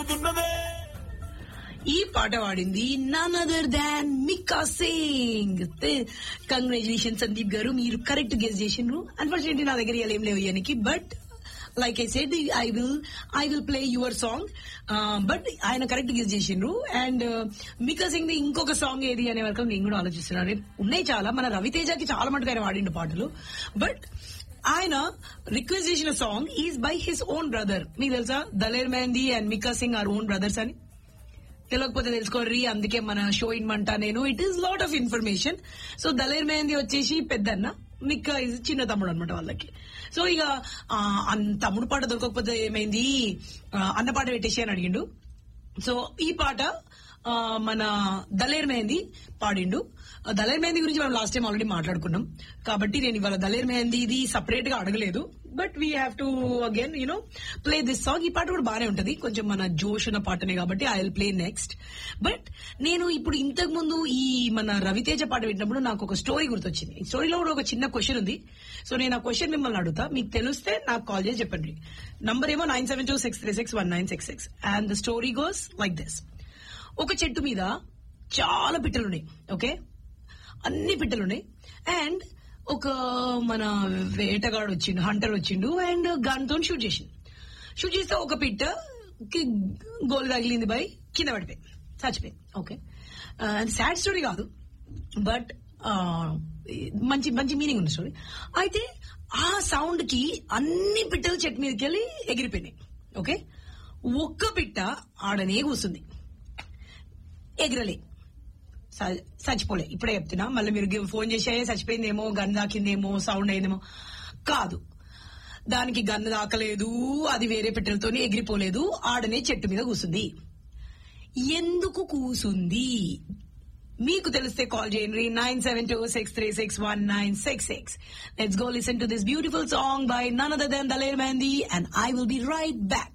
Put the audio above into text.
జరుగుతున్నదే ఈ పాట పాడింది none other than Mika Singh congratulation Sandeep garu మీరు కరెక్ట్ గెస్ చేసిండ్రు అన్ఫార్చునేట్లీ నా దగ్గర ఇవాళ ఏం లేవు ఇయనికి but like I said I will I will play your song but ఆయన కరెక్ట్ గెస్ చేసిండ్రు అండ్ మికా సింగ్ ది ఇంకొక సాంగ్ ఏది అనే వరకు నేను కూడా ఆలోచిస్తున్నాను ఉన్నాయి చాలా మన రవితేజకి చాలా మటుకు ఆయన వాడిండు పాటలు బట్ ఆయన రిక్వెస్ట్ చేసిన song is by his own brother మీకు తెలుసా Daler Mehndi and Mika Singh are own brothers అని తెలియకపోతే తెలుసుకోర్రి అందుకే మన షో ఇన్మంటా నేను it is lot of information so Daler Mehndi వచ్చేసి పెద్దన్న మిక్క is చిన్న తమ్ముడు అనమాట వాళ్ళకి సో ఇక ఆ, అన్- తమ్ముడు పాట దొరకకపోతే ఏమైంది ఆ, అన్న పాట పెట్టేసి అని అడిగిండు సో ఈ పాట ఆ, మన దలేర్ మెహందీ పాడిండు ఆ, దలేర్ మెహందీ గురించి మనం లాస్ట్ టైం ఆల్రెడీ మాట్లాడుకున్నాం కాబట్టి నేను ఇవాళ దలేర్ మెహందీ ఇది సపరేట్ గా అడగలేదు but we have to again you know play this song ఈ పాట కూడా బానే ఉంటది కొంచెం మన జోష్ ఉన్న పాటనే కాబట్టి I will play next but నేను ఇప్పుడు ఇంతకు ముందు ఈ మన రవితేజ పాట విన్నప్పుడు నాకు ఒక స్టోరీ గుర్తొచ్చింది ఈ స్టోరీలో కూడా ఒక చిన్న క్వశ్చన్ ఉంది సో నేను ఆ క్వశ్చన్ మిమ్మల్ని అడుగుతా మీకు తెలిస్తే నాకు కాల్ చేసి చెప్పండి నంబర్ ఏమో nine seven two six three six one nine six six and the story goes like this ఒక చెట్టు మీద చాలా పిట్టలున్నాయి ఓకే అన్ని పిట్టలున్నాయి అండ్ ఒక మన వేటగాడు వచ్చిండు హంటర్ వచ్చిండు అండ్ గన్ తో షూట్ చేసిండు షూట్ చేస్తే ఒక పిట్ట గోల్ తగిలింది బై కింద పడిపోయింది చచ్చిపోయింది ఓకే సాడ్ స్టోరీ కాదు బట్ మంచి మంచి మీనింగ్ ఉంది స్టోరీ అయితే ఆ సౌండ్ కి అన్ని పిట్టలు చెట్టు మీదకి వెళ్ళి ఎగిరిపోయినాయి ఓకే ఒక్క పిట్ట ఆడనే కూస్తుంది ఎగిరలే స- చచ్చిపోలే ఇప్పుడే చెప్తున్నా మళ్ళీ మీరు గి- ఫోన్ చేసే చచ్చిపోయిందేమో గన్ దాకిందేమో సౌండ్ అయిందేమో కాదు దానికి గన్ను దాకలేదు అది వేరే పెట్టెలతోనే ఎగిరిపోలేదు ఆడనే చెట్టు మీద కూసుంది ఎందుకు కూసుంది మీకు తెలిస్తే కాల్ చేయండి nine seven two six three six one nine six six let's go listen to this beautiful song by none other than Daler Mehndi and I will be right back